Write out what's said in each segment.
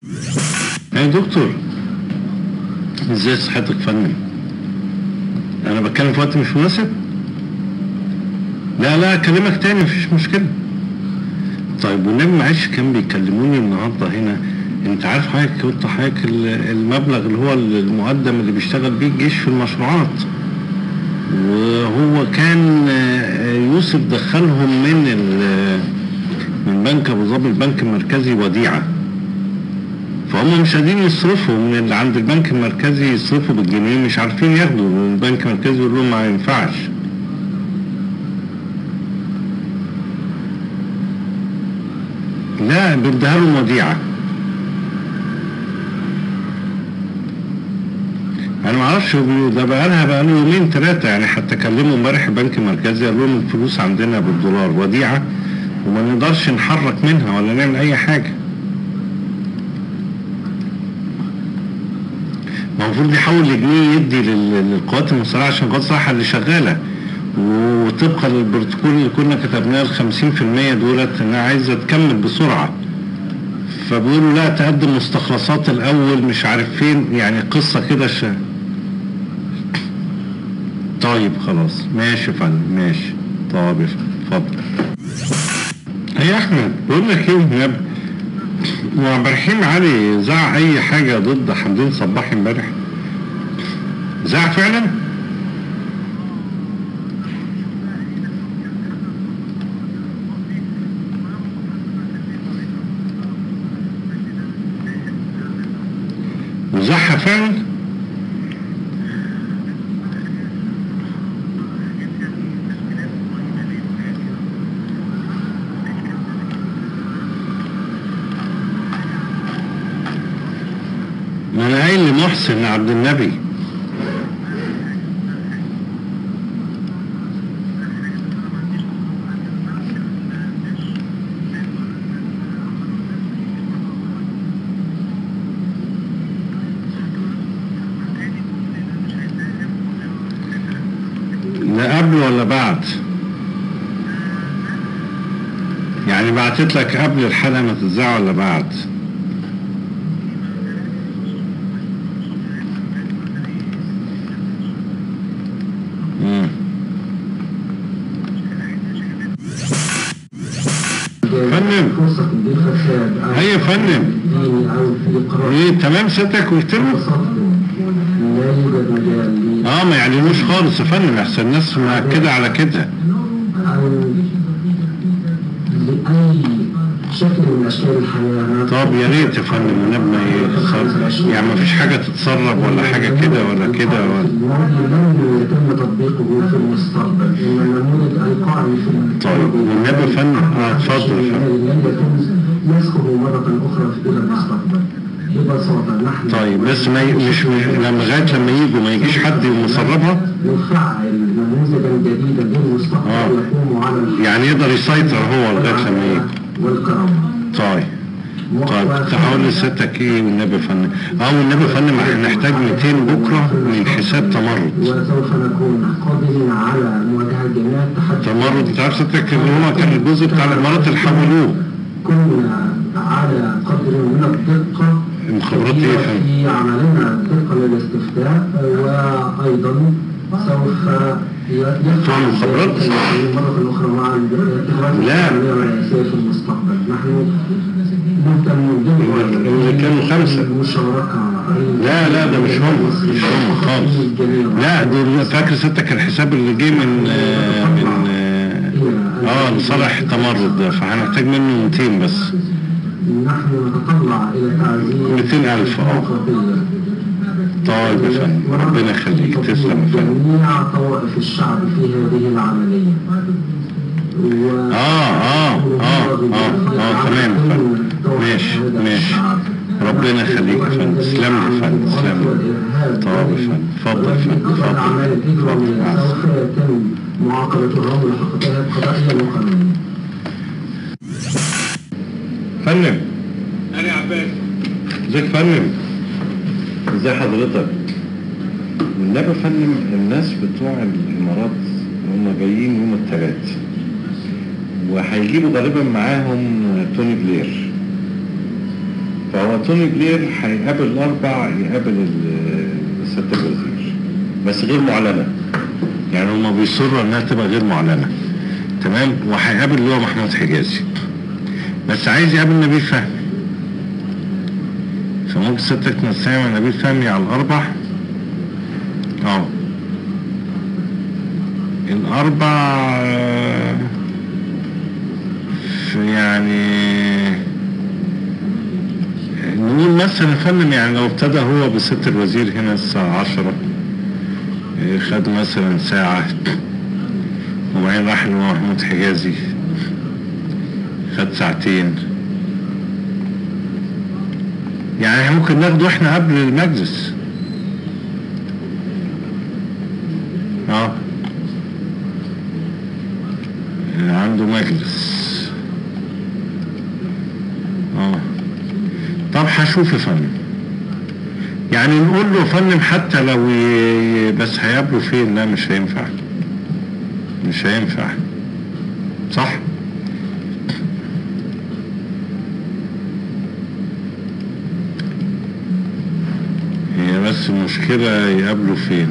يا دكتور ازاي صحتك فني انا بتكلم في وقت مش مناسب لا لا اكلمك تاني مفيش مشكله طيب والنبي معلش كان بيكلموني النهارده هنا انت عارف حضرتك قلت حضرتك ال- المبلغ اللي هو المقدم اللي بيشتغل بيه الجيش في المشروعات وهو كان آه، يوسف دخلهم من ال- من بنك ابو ظبي البنك المركزي وديعه فهم مش قادرين يصرفوا من اللي عند البنك المركزي يصرفوا بالجنيه مش عارفين ياخدوا البنك المركزي يقول لهم ما ينفعش لا بيديها لهم وديعه انا ما اعرفش هو بيقولوا ده بقى لها بقى له يومين ثلاثه يعني حتى كلموا امبارح البنك المركزي قال لهم الفلوس عندنا بالدولار وديعه وما نقدرش نحرك منها ولا نعمل اي حاجه ما هو المفروض يحول لجنيه يدي لل- للقوات المسلحه عشان القوات المسلحه اللي شغاله وطبقا للبروتوكول اللي كنا كتبناه ال 50% دولت انها عايزه تكمل بسرعه فبيقولوا لا تقدم مستخلصات الاول مش عارف فين يعني قصه كده ش... طيب خلاص ماشي يا فندم ماشي طيب يا فندم اتفضل يا احمد بقول لك ايه والنبي وعبد الرحيم علي زع اي حاجه ضد حمدين صباحي امبارح زع فعلا وزعها فعلا ما انا قايل لمحسن عبد النبي لا قبل ولا بعد يعني بعتت لك قبل الحلقة ما تتذاع ولا بعد مم. فندم. فرصة للفساد أو هيا يا فندم ديني أو في قرار ايه تمام ستك ويكتبوا صدق لا يوجد مجال اه ما يعلنوش خالص يا فندم احسن الناس مأكدة على كده أو لأي شكل من أشكال الحياة طب يا ريت يا فندم ونبنى يتصرف يعني ما فيش حاجة تتسرب ولا حاجة كده ولا كده ولا الماضي لن يتم تطبيقه في المستقبل إن النموذج القائم في طيب والنبي يا فندم اه اتفضل يا فندم لن يتم نسخه مرة أخرى في المستقبل ببساطة نحن طيب بس ما ي... مش مش- لما لغاية لما يجوا ما يجيش حد يسربها نفعل نموذجا جديدا للمستقبل آه. يقوم على الحق يعني يقدر يسيطر هو لغاية لما يجوا والكرم طيب طيب تحاول لستك ايه والنبي يا فندم اه والنبي يا فندم هنحتاج 200 بكرة من حساب تمرد وسوف نكون قادرين على مواجهة جميع التحديات تمرد انت عارف ستك اللي هو كان الجزء بتاع الامارات اللي حولوه كنا على قدر من الدقة المخابرات ايه يا فندم؟ في عملنا الدقة للاستفتاء وأيضا سوف يفعل بتوع المخابرات؟ ذلك مرة أخرى مع الاتخاذ لا. القرارية الرئيسية في المستقبل نحن مهتمون جدا إذا كانوا خمسة. بالمشاركة لا لا ده مش هم مش هم خالص لا دي فاكر ستك الحساب اللي جه من آه، من اه اه لصالح تمرد ده فهنحتاج منه 200 بس نحن نتطلع إلى تعزيز 200,000 اه. طيب يا فندم ربنا يخليك تسلم يا فندم جميع طوائف الشعب في هذه العملية و... اه اه اه اه اه تمام يا فندم ماشي ماشي ربنا يخليك يا فندم تسلم لي يا فندم تسلم لي طيب يا فندم اتفضل يا فندم اتفضل الأعمال اتفضل مع الإجرامية السلامة. سوف يتم معاقبة الرجل حقوقها قضائيا وقانونيا فندم انا يا عباس ازيك يا فندم ازي حضرتك والنبي يا فندم الناس بتوع الامارات هم جايين يوم الثلاث وهيجيبوا غالبا معاهم توني بلير فهو توني بلير هيقابل الاربع يقابل ال- سياده الوزير بس غير معلنه يعني هما بيصروا انها تبقى غير معلنه تمام وهيقابل اللي هو محمود حجازي بس عايز يقابل نبيل فهمي فممكن سيادتك تنسيها مع نبيل فهمي على الاربع اه الاربع آه، في يعني نقول مثلا يا فندم يعني لو ابتدى هو بست الوزير هنا الساعة عشرة إيه، خد مثلا ساعة وبعدين راح اللي هو محمود حجازي خد ساعتين يعني ممكن ناخده احنا قبل المجلس اه عنده مجلس اه طب هشوف يا فندم يعني نقول له يا فندم حتى لو ي... بس هيقابله فين لا مش هينفع مش هينفع صح هي بس المشكلة يقابله فين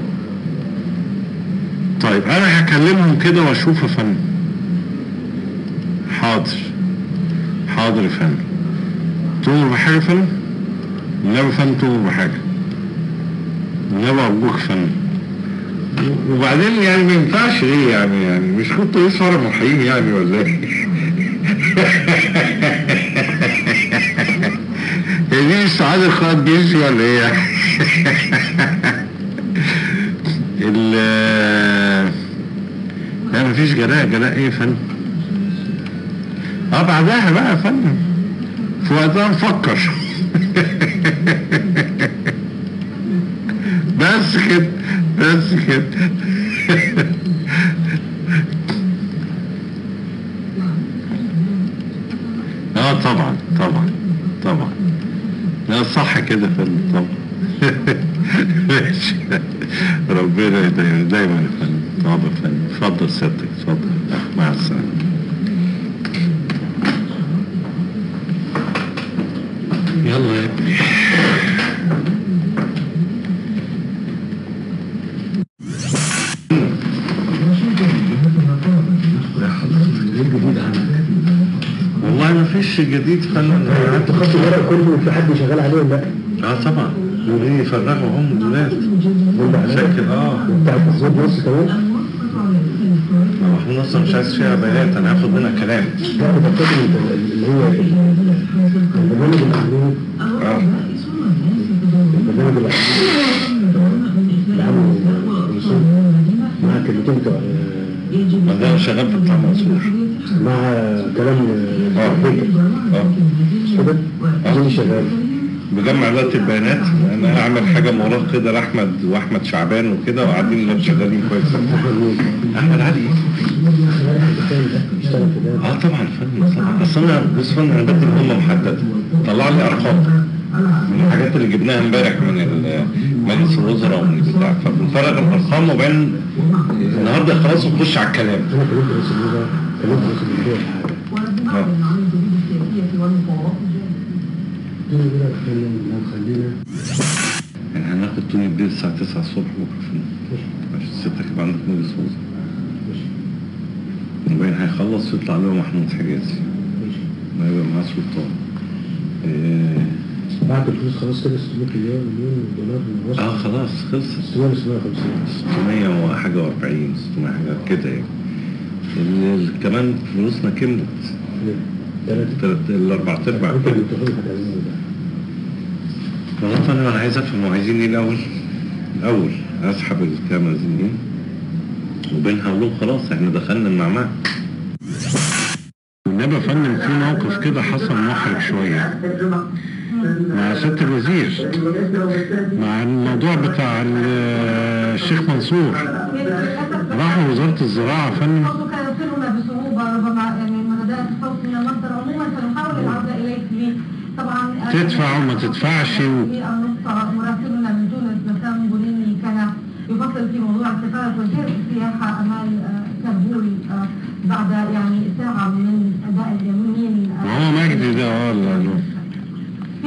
طيب انا هكلمهم كده واشوف يا فندم حاضر حاضر يا فندم تؤمر بحاجة يا فندم؟ لا يا فندم تؤمر بحاجة لا أرجوك يا فندم وبعدين يعني ما ينفعش ليه يعني يعني مش كنت رئيس هرم الرحيم يعني ولا ايه؟ هي دي سعادة قائد جيش ولا ايه يعني؟ ال لا مفيش جلاء جلاء ايه يا فندم؟ اه بعدها بقى يا فندم في وقتها نفكر بس كده بس كده اه طبعا طبعا طبعا لا صح كده يا فندم طبعا ماشي ربنا يديم دايما يا فندم طب يا فندم اتفضل سيادتك اتفضل مع السلامه يلا يا ابني ايه الجديد عنك؟ والله ما فيش جديد فن انت خدت الورق كله في حد شغال عليه ولا لا؟ اه طبعا وليه يفرغوا هم الولاد قول عليه. شكل اه بتاع التصوير نص كمان؟ ما احنا اصلا مش عايز فيها بيانات انا هاخد منها كلام لا ده فاكر انت اللي هو البرنامج الاعلامي اه البرنامج الاعلامي اللي عمله منصور مع كلمتين بتوع ما ده شغال في بتاع منصور مع كلام اه بيكر اه كده عشان شغال بجمع دلوقتي البيانات انا اعمل حاجه مراه كده لاحمد واحمد شعبان وكده وقاعدين دلوقتي شغالين كويس احمد علي اشتغل في ده اه طبعا فن طبعا اصل انا بص فن انا بدي مهمه محدده طلع لي ارقام من الحاجات اللي جبناها امبارح من ال- مجلس الوزراء ومن البتاع فبنفرغ الارقام وبعدين النهارده خلاص نخش على الكلام انا كلمت رئيس الوزراء كلمت رئيس الوزراء آه. قلت له كده اتكلم لو خلينا يعني هناخد توني بليل الساعه 9 الصبح بكره في عشان ستك يبقى عندك مجلس وزراء وبعدين هيخلص ويطلع له محمود حجازي وهيبقى معاه سلطان إيه، بعت الفلوس خلاص كده 600 مليون مليون دولار من مصر اه خلاص خلصت 600 650 600 وحاجة و40 600 حاجة كده يعني ال- ال- كمان فلوسنا كملت ثلاثة تلات- الأربع أرباع انت كده اللي بتاخد هتعمله ده والله فأنا أنا عايز أفهم هو عايزين إيه الأول الأول أسحب الكام عايزين إيه وبينها أقول لهم خلاص إحنا دخلنا المعمعة والنبي يا فندم في موقف كده حصل محرج شوية مع ست الوزير مع الموضوع بتاع ال- الشيخ منصور راحوا وزارة الزراعة يا فندم برضه كان يصلنا بصعوبة ربما يعني من بدأت الصوت من المصدر عموما سنحاول العودة إليك ليه طبعا تدفع وما تدفعش و- النقطة مراسلنا من تونس مسام بوليني كان يفصل في موضوع استقالة وزير السياحة أمال آه، كربوري آه، بعد يعني ساعة من أداء اليمين ما هو مجدي ده اه لا لا.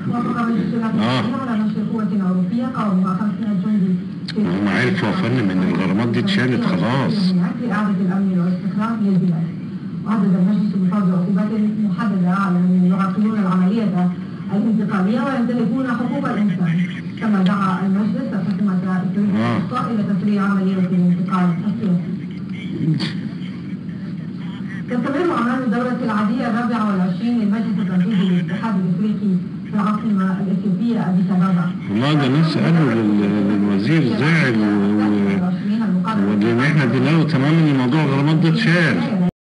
وافق مجلس الأمن آه. على نشر قوة أوروبية قاومها 500 جندي في هم عرفوا يا فندم إن الغرامات دي اتشالت خلاص. هناك لإعادة الأمن والاستقرار للبلاد وحدد المجلس بفرض عقوبات محددة على من يعطلون العملية الانتقالية ويمتلكون حقوق الإنسان كما دعا المجلس الحكومة إسرائيل آه. الوسطى إلى تسريع عملية الانتقال السياسي تستمر أعمال الدورة العادية الرابعة والعشرين للمجلس التنفيذي للاتحاد الإفريقي في العاصمة الإثيوبية أديس أبابا. والله ده ناس قالوا لل- للوزير زعل و- و- ولان احنا دلوقتي تماما ان موضوع الغرامات ده اتشال